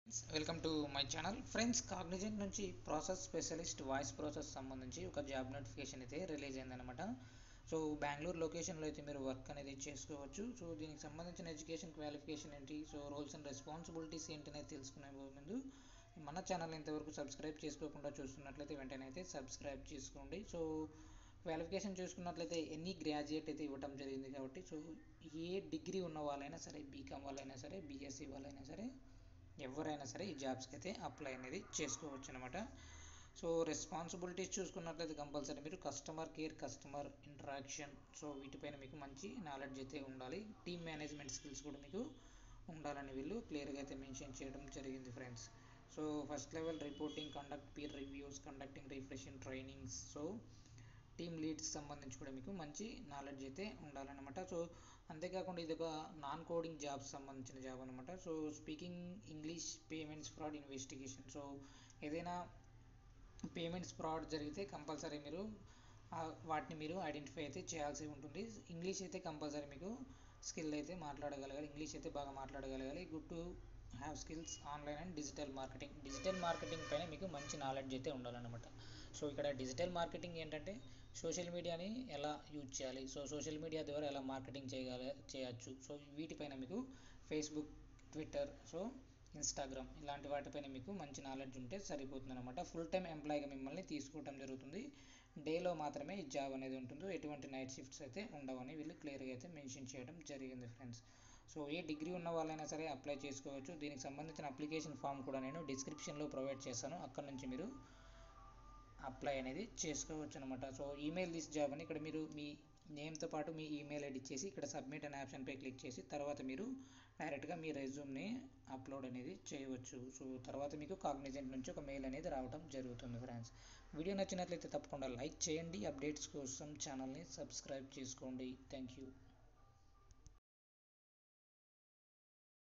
welcome to my channel friends Cognizant నుంచి process specialist voice process సంబంధించి ఒక job notification అయితే రిలీజ్ అయిందనమాట సో బెంగళూరు లొకేషన్లో అయితే మీరు వర్క్ అనేది చేసుకోవచ్చు సో దీనికి సంబంధించిన ఎడ్యుకేషన్ క్వాలిఫికేషన్ ఏంటి సో రోల్స్ అండ్ రెస్పాన్సిబిలిటీస్ ఏంటి అనేది తెలుసుకునే ముందు మన ఛానల్ ఇంతవరకు సబ్స్క్రైబ్ చేసుకోకుండా చూస్తున్నట్లయితే వెంటనే అయితే సబ్స్క్రైబ్ చేసుకోండి సో క్వాలిఫికేషన్ చూసుకున్నట్లయితే ఎనీ గ్రాడ్యుయేట్ అయితే ఇవ్వడం జరిగింది కాబట్టి సో ఏ డిగ్రీ ఉన్న వాళ్ళైనా సరే బీకామ్ వాళ్ళైనా సరే బీఎస్సీ వాళ్ళైనా సరే ఎవరైనా సరే ఈ జాబ్స్కి అయితే అప్లై అనేది చేసుకోవచ్చు అనమాట సో రెస్పాన్సిబిలిటీస్ చూసుకున్నట్లయితే కంపల్సరీ మీరు customer care customer interaction so వీటిపైన మీకు మంచి నాలెడ్జ్ అయితే ఉండాలి టీమ్ మేనేజ్మెంట్ స్కిల్స్ కూడా మీకు ఉండాలని వీళ్ళు క్లియర్గా అయితే మెన్షన్ చేయడం జరిగింది friends so first level reporting conduct peer reviews conducting refreshing trainings so team leads సంబంధించి కూడా మీకు మంచి నాలెడ్జ్ అయితే ఉండాలన్నమాట సో అంతేకాకుండా ఇది ఒక నాన్ కోడింగ్ జాబ్ సంబంధించిన జాబ్ అనమాట so speaking English payments fraud investigation so ఏదైనా పేమెంట్స్ ఫ్రాడ్ జరిగితే కంపల్సరీ మీరు వాటిని మీరు ఐడెంటిఫై అయితే చేయాల్సి ఉంటుంది ఇంగ్లీష్ అయితే కంపల్సరీ మీకు స్కిల్ అయితే మాట్లాడగలగాలి ఇంగ్లీష్ అయితే బాగా మాట్లాడగలగాలి good to have skills online and digital marketing digital marketing పైన మీకు మంచి నాలెడ్జ్ అయితే ఉండాలన్నమాట సో ఇక్కడ డిజిటల్ మార్కెటింగ్ ఏంటంటే సోషల్ మీడియాని ఎలా యూజ్ చేయాలి సో సోషల్ మీడియా ద్వారా ఎలా మార్కెటింగ్ చేయగల చేయొచ్చు సో వీటిపైన మీకు ఫేస్బుక్ ట్విట్టర్ సో ఇన్స్టాగ్రామ్ ఇలాంటి వాటిపైన మీకు మంచి నాలెడ్జ్ ఉంటే సరిపోతుంది అనమాట ఫుల్ టైం ఎంప్లాయీగా మిమ్మల్ని తీసుకోవడం జరుగుతుంది డేలో మాత్రమే ఈ జాబ్ అనేది ఉంటుంది ఎటువంటి నైట్ షిఫ్ట్స్ అయితే ఉండవని వీళ్ళు క్లియర్గా అయితే మెన్షన్ చేయడం జరిగింది ఫ్రెండ్స్ సో ఏ డిగ్రీ ఉన్న వాళ్ళైనా సరే అప్లై చేసుకోవచ్చు దీనికి సంబంధించిన అప్లికేషన్ ఫామ్ కూడా నేను డిస్క్రిప్షన్లో ప్రొవైడ్ చేస్తాను అక్కడ నుంచి మీరు అప్లై అనేది చేసుకోవచ్చు అనమాట సో ఈమెయిల్ దిస్ జాబ్ అని ఇక్కడ మీరు మీ నేమ్తో పాటు మీ ఈమెయిల్ ఐడి ఇచ్చేసి ఇక్కడ సబ్మిట్ అనే ఆప్షన్పై క్లిక్ చేసి తర్వాత మీరు డైరెక్ట్గా మీ రెజ్యూమ్ని అప్లోడ్ అనేది చేయవచ్చు సో తర్వాత మీకు కాగ్నిజెంట్ నుంచి ఒక మెయిల్ అనేది రావడం జరుగుతుంది ఫ్రెండ్స్ వీడియో నచ్చినట్లయితే తప్పకుండా లైక్ చేయండి అప్డేట్స్ కోసం ఛానల్ని సబ్స్క్రైబ్ చేసుకోండి థ్యాంక్ యూ